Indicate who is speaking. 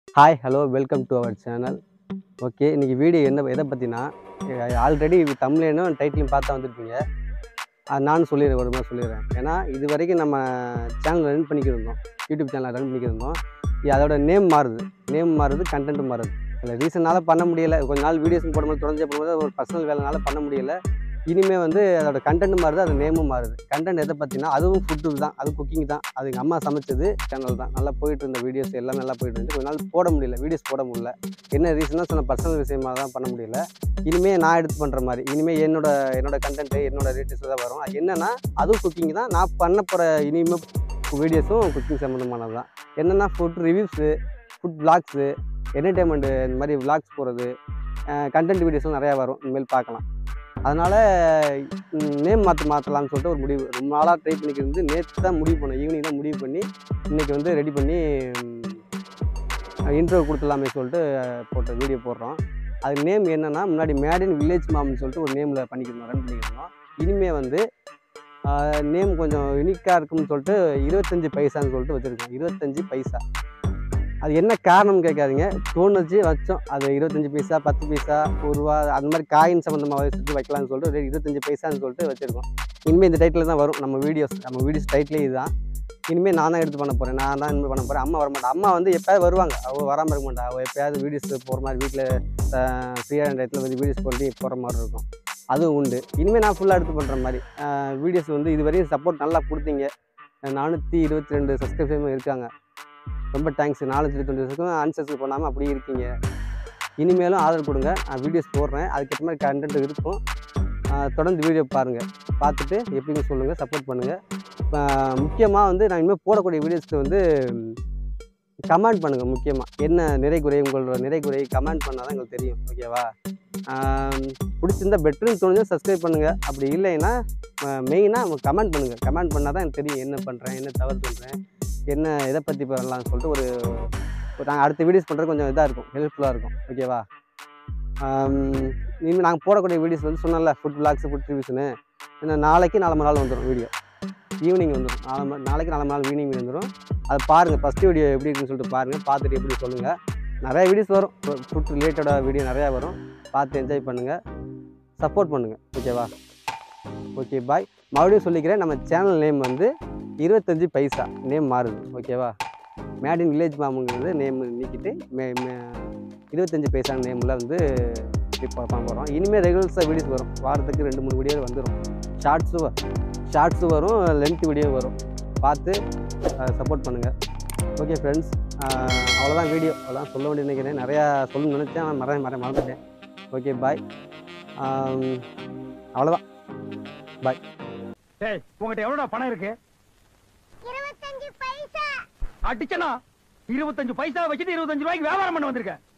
Speaker 1: hi hello welcome to our channel okay இன்றைக்கி video என்ன எதை பற்றினா ஆல்ரெடி தமிழ்லையும் டைட்டிலும் பார்த்தா வந்திருப்பீங்க அது நானும் சொல்லிடுறேன் ஒரு மாதிரி சொல்லிடுறேன் ஏன்னா இது வரைக்கும் நம்ம சேனல் ரன் பண்ணிக்கிருந்தோம் யூடியூப் சேனல் ரன் பண்ணிக்கிருந்தோம் இது அதோட நேம் மாறுது நேம் மாறுது கண்டென்ட் மாறுது அதில் ரீசனால் பண்ண முடியல கொஞ்ச நாள் வீடியோஸ் போடும்போது தொடர்ந்து போடும்போது ஒரு பர்சனல் வேலைனால பண்ண முடியல இனிமேல் வந்து அதோட கண்டென்ட் மாறுது அது நேமும் மாறுது கண்டென்ட் எதை பற்றினா அதுவும் ஃபுட்டு தான் அது குக்கிங் தான் அது எங்கள் அம்மா சமைச்சது சேனல் தான் நல்லா போயிட்டு இருந்த வீடியோஸ் எல்லாமே நல்லா போயிட்டு இருந்துச்சு கொஞ்ச நாள் போட முடியல வீடியோஸ் போட முடியல என்ன ரீசனாக சொன்ன பர்சனல் விஷயமா தான் பண்ண முடியல இனிமேல் நான் எடுத்து பண்ணுற மாதிரி இனிமேல் என்னோட என்னோட கண்டென்ட்டு என்னோட ரேட்டிஸ் தான் வரும் அது என்னென்னா அதுவும் குக்கிங் தான் நான் பண்ண போகிற இனிமேல் வீடியோஸும் குக்கிங் சம்மந்தமானது தான் என்னென்னா ஃபுட் ரிவ்யூஸு ஃபுட் vlogsஸு என்டர்டைன்மெண்ட்டு இந்த மாதிரி vlogs போகிறது கண்டென்ட் வீடியோஸும் நிறையா வரும் இனிமேல் பார்க்கலாம் அதனால் நேம் மாற்ற மாற்றலாம்னு சொல்லிட்டு ஒரு முடிவு ரொம்ப நாளாக ட்ரை பண்ணிக்கிறது நேற்று தான் முடிவு பண்ணேன் ஈவினிங் தான் முடிவு பண்ணி இன்றைக்கி வந்து ரெடி பண்ணி இன்ட்ரோ கொடுத்துலாமே சொல்லிட்டு போட்ட வீடியோ போடுறோம் அது நேம் என்னென்னா முன்னாடி மேட் இன் வில்லேஜ் மாம்னு சொல்லிட்டு ஒரு நேமில் பண்ணிக்கிறோம் ரன் பண்ணிக்கிறோம் இனிமேல் வந்து நேம் கொஞ்சம் யூனிக்காக இருக்கும்னு சொல்லிட்டு இருபத்தஞ்சி பைசான்னு சொல்லிட்டு வச்சுருக்கோம் இருபத்தஞ்சி பைசா அது என்ன காரணம் கேட்காதீங்க தோணுச்சு வச்சோம் அது இருபத்தஞ்சி பைசா பத்து பைசா ஒரு ரூபா அந்த மாதிரி காயின் சம்மந்தமாக வச்சுட்டு வைக்கலாம்னு சொல்லிட்டு ஒரு இருபத்தஞ்சி பைசான்னு சொல்லிட்டு வச்சுருக்கோம் இனிமேல் இந்த டைட்டில் தான் வரும் நம்ம வீடியோஸ் நம்ம வீடியோஸ் டைட்டிலே இதுதான் இனிமேல் நான் தான் எடுத்து பண்ண போகிறேன் நான் தான் இனிமேல் பண்ண போகிறேன் அம்மா வர மாட்டேன் அம்மா வந்து எப்போயாவது வருவாங்க அவள் வராமல் இருக்க மாட்டா அவள் எப்போயாவது வீடியோஸ் போகிற மாதிரி வீட்டில் ஃப்ரீயான டயத்தில் வந்து வீடியோஸ் போட்டு போகிற மாதிரி இருக்கும் அதுவும் உண்டு இனிமேல் நான் ஃபுல்லாக எடுத்து பண்ணுற மாதிரி வீடியோஸ் வந்து இது வரையும் சப்போர்ட் நல்லா கொடுத்தீங்க நானூற்றி இருபத்தி ரெண்டு சப்ஸ்கிரைபரும் இருக்காங்க ரொம்ப தேங்க்ஸ் நானூற்றி இருபத்தி ரெண்டு அன்சப்ஸ்கிரைப் பண்ணாமல் அப்படியே இருக்கீங்க இனிமேலும் ஆதரவு கொடுங்க நான் வீடியோஸ் போடுறேன் அதுக்கேற்ற மாதிரி கண்டென்ட் இருக்கும் ஆஹ் தொடர்ந்து வீடியோ பாருங்கள் பார்த்துட்டு எப்படின்னு சொல்லுங்கள் சப்போர்ட் பண்ணுங்கள் முக்கியமாக வந்து நான் இனிமேல் போடக்கூடிய வீடியோஸ்க்கு வந்து கமெண்ட் பண்ணுங்கள் முக்கியமாக என்ன நிறை குறை உங்களோட நிறை குறை கமெண்ட் பண்ணால் தான் எங்களுக்கு தெரியும் ஓகேவா ஆம், பிடிச்சிருந்தா பெட்டர்னு தோணுது சப்ஸ்கிரைப் பண்ணுங்கள் அப்படி இல்லைன்னா மெயினாக கமெண்ட் பண்ணுங்கள் கமெண்ட் பண்ணால் தான் எனக்கு தெரியும் என்ன பண்ணுறேன் என்ன தவறு பண்ணுறேன் என்ன எதை பற்றி பண்ணலாம்னு சொல்லிட்டு ஒரு நாங்கள் அடுத்த வீடியோஸ் பண்ணுறது கொஞ்சம் இதாக இருக்கும் ஹெல்ப்ஃபுல்லாக இருக்கும் ஓகேவா இனிமேல் நாங்கள் போடக்கூடிய வீடியோஸ் வந்து சொன்னல ஃபுட் vlogs ஃபுட் ரிவ்யூஸ்னு ஏன்னா நாளைக்கு நாலு மணி நாள் வந்துடும் வீடியோ ஈவினிங் வந்துடும் நாலு மணி நாளைக்கு நாலு மணி நாள் ஈவினிங் வந்துடும் அது பாருங்கள் ஃபஸ்ட் வீடியோ எப்படி இருக்குன்னு சொல்லிட்டு பாருங்கள் பார்த்துட்டு எப்படி சொல்லுங்கள் நிறைய வீடியோஸ் வரும் ஃபுட் ரிலேட்டடாக வீடியோ நிறையா வரும் பார்த்து என்ஜாய் பண்ணுங்கள் சப்போர்ட் பண்ணுங்கள் ஓகேவா ஓகே பாய் மறுபடியும் சொல்லிக்கிறேன் நம்ம சேனல் நேம் வந்து இருபத்தஞ்சி பைசா நேம் மாறுது ஓகேவா மேட் இன் வில்லேஜ் மாமுங்கிறது நேம் நீக்கிட்டு மே மே- இருபத்தஞ்சி பைசா நேமில் வந்து இப்போ பண்ண போகிறோம் இனிமேல் ரெகுலர்ஸாக வீடியோஸ் வரும் வாரத்துக்கு ரெண்டு மூணு வீடியோ வந்துடும் ஷார்ட்ஸும் ஷார்ட்ஸும் வரும் லென்த் வீடியோ வரும் பார்த்து சப்போர்ட் பண்ணுங்கள் ஓகே ஃப்ரெண்ட்ஸ் அவ்வளோதான் வீடியோ அவ்வளோதான் சொல்ல வேண்டிய நினைக்கிறேன் நிறையா சொல்லணும்னு நினச்சேன் ஆனால் மறந்து மற மறந்துட்டேன் ஓகே பாய் அவ்வளோதான்
Speaker 2: டேய் உங்ககிட்ட எவ்வளோடா பணம் இருக்கு
Speaker 3: இருபத்தஞ்சு பைசா
Speaker 2: அடிச்சனா இருபத்தஞ்சு பைசா வச்சுட்டு இருபத்தஞ்சு ரூபாய்க்கு வியாபாரம் பண்ண வந்திருக்க